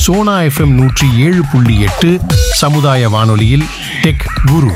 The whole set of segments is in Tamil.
சோனா எஃப்எம் நூற்றி ஏழு புள்ளி எட்டு சமுதாய வானொலியில் டெக் குரு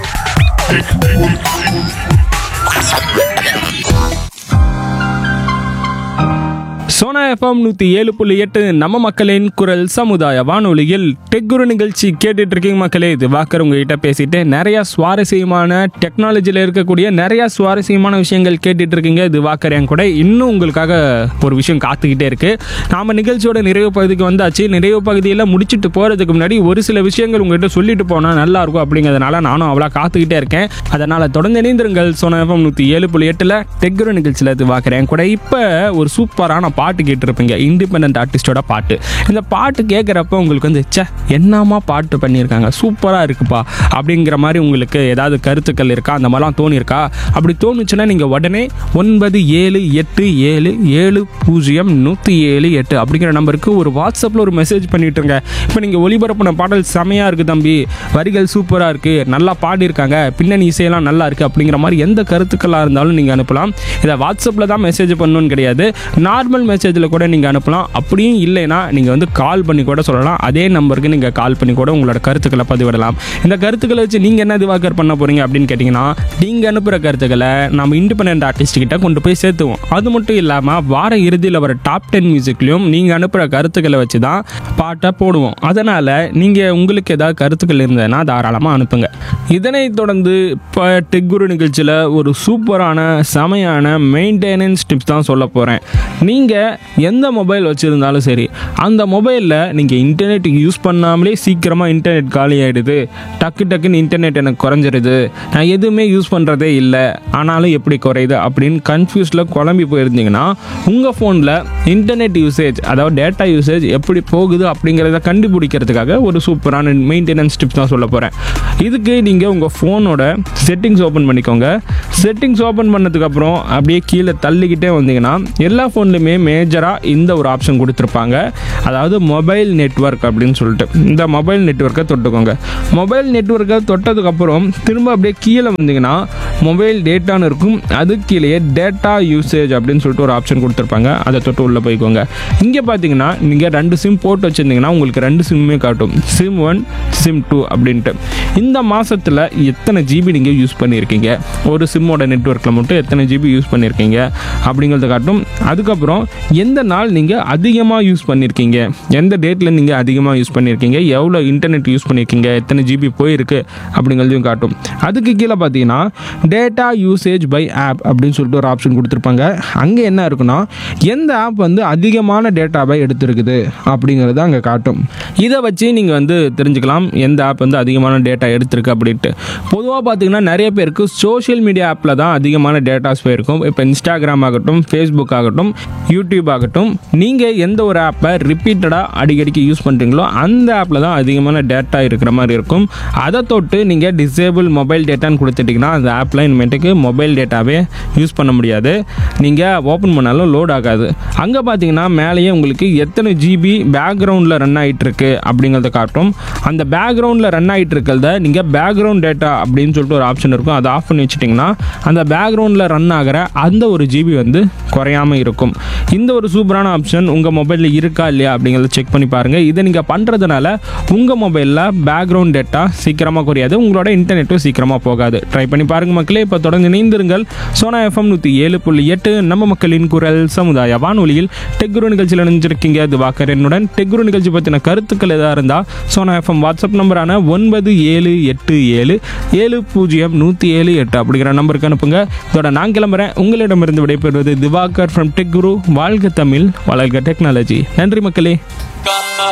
சோனா எஃப்எம் நூற்றி ஏழு புள்ளி எட்டு நம்ம மக்களின் குரல் சமுதாய வானொலியில் டெக்குரு நிகழ்ச்சி கேட்டுட்டு இருக்கீங்க மக்களே இது வாக்கர் உங்ககிட்ட பேசிட்டு நிறைய சுவாரஸ்யமான டெக்னாலஜியில் இருக்கக்கூடிய நிறைய சுவாரஸ்யமான விஷயங்கள் கேட்டுட்டு இருக்கீங்க இது வாக்கர் என் கூட இன்னும் உங்களுக்காக ஒரு விஷயம் காத்துக்கிட்டே இருக்கு நாம நிகழ்ச்சியோட நிறைவு பகுதிக்கு வந்தாச்சு நிறைவு பகுதியில் முடிச்சுட்டு போகிறதுக்கு முன்னாடி ஒரு சில விஷயங்கள் உங்ககிட்ட சொல்லிட்டு போனால் நல்லா இருக்கும் அப்படிங்கிறதுனால நானும் அவ்வளோ காத்துக்கிட்டே இருக்கேன் அதனால் தொடர்ந்து இணைந்திருங்கள் சோனா எஃப்எம் நூற்றி ஏழு புள்ளி எட்டில் டெக்குரு நிகழ்ச்சியில் இது பார்க்குறேன் கூட இப்போ ஒரு சூப்பரான பாட்டு கேட்டிருப்பீங்க இண்டிபெண்ட் ஆர்டிஸ்டோட பாட்டு இந்த பாட்டு கேட்குறப்ப உங்களுக்கு வந்து ச்சே என்னமா பாட்டு பண்ணியிருக்காங்க சூப்பராக இருக்குப்பா அப்படிங்கிற மாதிரி உங்களுக்கு ஏதாவது கருத்துக்கள் இருக்கா அந்த மாதிரிலாம் தோணியிருக்கா அப்படி தோணுச்சுன்னா நீங்கள் உடனே ஒன்பது ஏழு எட்டு ஏழு ஏழு பூஜ்ஜியம் நூற்றி ஏழு எட்டு அப்படிங்கிற நம்பருக்கு ஒரு வாட்ஸ்அப்பில் ஒரு மெசேஜ் பண்ணிட்டுருங்க இப்போ நீங்கள் ஒளிபரப்பின பாடல் செமையாக இருக்குது தம்பி வரிகள் சூப்பராக இருக்குது நல்லா பாடியிருக்காங்க பின்னணி இசையெல்லாம் நல்லா இருக்குது அப்படிங்கிற மாதிரி எந்த கருத்துக்களாக இருந்தாலும் நீங்கள் அனுப்பலாம் இதை வாட்ஸ்அப்பில் தான் மெசேஜ் பண்ணணும்னு கிடையாது நார்மல் மெசேஜில் கூட நீங்கள் அனுப்பலாம் அப்படியும் இல்லைன்னா நீங்கள் வந்து கால் பண்ணி கூட சொல்லலாம் அதே நம்பருக்கு நீங்கள் கால் பண்ணி கூட உங்களோட கருத்துக்களை பதிவிடலாம் இந்த கருத்துக்களை வச்சு நீங்கள் என்ன திவாகர் பண்ண போகிறீங்க அப்படின்னு கேட்டிங்கன்னா நீங்கள் அனுப்புகிற கருத்துக்களை நம்ம இண்டிபெண்ட் ஆர்டிஸ்ட் கிட்ட கொண்டு போய் சேர்த்துவோம் அது மட்டும் இல்லாமல் வார இறுதியில் வர டாப் டென் மியூசிக்லையும் நீங்கள் அனுப்புகிற கருத்துக்களை வச்சு தான் பாட்டை போடுவோம் அதனால் நீங்கள் உங்களுக்கு ஏதாவது கருத்துக்கள் இருந்ததுன்னா தாராளமாக அனுப்புங்க இதனைத் தொடர்ந்து இப்போ டெக்குரு நிகழ்ச்சியில் ஒரு சூப்பரான செமையான மெயின்டெனன்ஸ் டிப்ஸ் தான் சொல்ல போகிறேன் நீங்கள் எந்த மொபைல் வச்சுருந்தாலும் சரி அந்த மொபைலில் நீங்கள் இன்டர்நெட் யூஸ் பண்ணாமலே சீக்கிரமாக இன்டர்நெட் காலி ஆகிடுது டக்கு டக்குன்னு இன்டர்நெட் எனக்கு குறைஞ்சிருது நான் எதுவுமே யூஸ் பண்ணுறதே இல்லை ஆனாலும் எப்படி குறையுது அப்படின்னு கன்ஃபியூஸில் குழம்பி போயிருந்தீங்கன்னா உங்கள் ஃபோனில் இன்டர்நெட் யூசேஜ் அதாவது டேட்டா யூசேஜ் எப்படி போகுது அப்படிங்கிறத கண்டுபிடிக்கிறதுக்காக ஒரு சூப்பரான மெயின்டெனன்ஸ் டிப்ஸ் தான் சொல்ல போகிறேன் இதுக்கு நீங்கள் உங்கள் ஃபோனோட செட்டிங்ஸ் ஓப்பன் பண்ணிக்கோங்க செட்டிங்ஸ் ஓப்பன் பண்ணதுக்கப்புறம் அப்படியே கீழே தள்ளிக்கிட்டே வந்தீங்கன்னா எல்லா ஃபோன்லையுமே மேஜராக இந்த ஒரு ஆப்ஷன் கொடுத்துருப்பாங்க அதாவது மொபைல் நெட்வொர்க் அப்படின்னு சொல்லிட்டு இந்த மொபைல் நெட்வொர்க்கை தொட்டுக்கோங்க மொபைல் நெட்வொர்க்கை தொட்டதுக்கப்புறம் திரும்ப அப்படியே கீழே வந்தீங்கன்னா மொபைல் டேட்டான்னு இருக்கும் அது கீழே டேட்டா யூசேஜ் அப்படின்னு சொல்லிட்டு ஒரு ஆப்ஷன் கொடுத்துருப்பாங்க அதை தொட்டு உள்ளே போய்க்கோங்க இங்கே பார்த்தீங்கன்னா நீங்கள் ரெண்டு சிம் போட்டு வச்சுருந்தீங்கன்னா உங்களுக்கு ரெண்டு சிம்மே காட்டும் சிம் ஒன் சிம் டூ அப்படின்ட்டு இந்த மாதத்தில் எத்தனை ஜிபி நீங்கள் யூஸ் பண்ணியிருக்கீங்க ஒரு சிம்மோட நெட்ஒர்க்கில் மட்டும் எத்தனை ஜிபி யூஸ் பண்ணியிருக்கீங்க அப்படிங்கிறத காட்டும் அதுக்கப்புறம் எந்த நாள் நீங்கள் அதிகமாக யூஸ் பண்ணியிருக்கீங்க எந்த டேட்டில் நீங்கள் அதிகமாக யூஸ் பண்ணியிருக்கீங்க எவ்வளோ இன்டர்நெட் யூஸ் பண்ணியிருக்கீங்க எத்தனை ஜிபி போயிருக்கு அப்படிங்கிறதையும் காட்டும் அதுக்கு கீழே பார்த்தீங்கன்னா டேட்டா யூசேஜ் பை ஆப் அப்படின்னு சொல்லிட்டு ஒரு ஆப்ஷன் கொடுத்துருப்பாங்க அங்கே என்ன இருக்குன்னா எந்த ஆப் வந்து அதிகமான டேட்டாவை எடுத்திருக்குது அப்படிங்கிறது அங்கே காட்டும் இதை வச்சு நீங்கள் வந்து தெரிஞ்சுக்கலாம் எந்த ஆப் வந்து அதிகமான டேட்டா எடுத்திருக்கு அப்படின்ட்டு பொதுவாக பார்த்தீங்கன்னா நிறைய பேருக்கு சோஷியல் மீடியா ஆப்பில் தான் அதிகமான டேட்டாஸ் போயிருக்கும் இப்போ இன்ஸ்டாகிராம் ஆகட்டும் ஃபேஸ்புக் ஆகட்டும் யூடியூப் ஆகட்டும் நீங்கள் எந்த ஒரு ஆப்பை ரிப்பீட்டடாக அடிக்கடிக்கு யூஸ் பண்ணுறீங்களோ அந்த ஆப்பில் தான் அதிகமான டேட்டா இருக்கிற மாதிரி இருக்கும் அதை தொட்டு நீங்கள் டிசேபிள் மொபைல் டேட்டான்னு கொடுத்துட்டிங்கன்னா அந்த ஆப்பில் இனிமேட்டுக்கு மொபைல் டேட்டாவே யூஸ் பண்ண முடியாது நீங்கள் ஓப்பன் பண்ணாலும் லோட் ஆகாது அங்கே பார்த்தீங்கன்னா மேலேயே உங்களுக்கு எத்தனை ஜிபி பேக்ரவுண்டில் ரன் ஆகிட்டு இருக்கு அப்படிங்கிறத காட்டும் அந்த பேக்ரவுண்டில் ரன் ஆகிட்டு இருக்கிறத நீங்கள் பேக்ரவுண்ட் டேட்டா அப்படின்னு சொல்லிட்டு ஒரு ஆப்ஷன் இருக்கும் அதை ஆஃப் பண்ணி வச்சிட்டிங்கன்னா அந்த பேக்ரவுண்டில் ரன் ஆகிற அந்த ஒரு ஜிபி வந்து குறையாமல் இருக்கும் இந்த ஒரு சூப்பரான ஆப்ஷன் உங்கள் மொபைலில் இருக்கா இல்லையா அப்படிங்கிறத செக் பண்ணி பாருங்கள் இதை நீங்கள் பண்ணுறதுனால உங்கள் மொபைலில் பேக்ரவுண்ட் டேட்டா சீக்கிரமாக குறையாது உங்களோட இன்டர்நெட்டும் சீக்கிரமாக போகாது ட்ரை பண்ணி பாருங்கள் மக்களே இப்போ தொடர்ந்து இணைந்திருங்கள் சோனா எஃப்எம் நூற்றி ஏழு புள்ளி எட்டு நம்ம மக்களின் குரல் சமுதாய வானொலியில் டெக்குரு நிகழ்ச்சியில் இணைஞ்சிருக்கீங்க அது வாக்கரனுடன் டெக்குரு நிகழ்ச்சி பற்றின கருத்துக்கள் எதாக இருந்தால் சோனா எஃப்எம் வாட்ஸ்அப் நம்பரான ஒன்பது ஏழு எட்டு ஏழு ஏழு பூஜ்ஜியம் நூற்றி ஏழு எட்டு அப்படிங்கிற நம்பருக்கு அனுப்புங்க இதோட நான் கிளம்புறேன் உங்களிடமிருந்து விடைபெறுவது திவாகர் ஃப்ரம் டெக் குரு வாழ்க தமிழ் வளர்க டெக்னாலஜி நன்றி மக்களே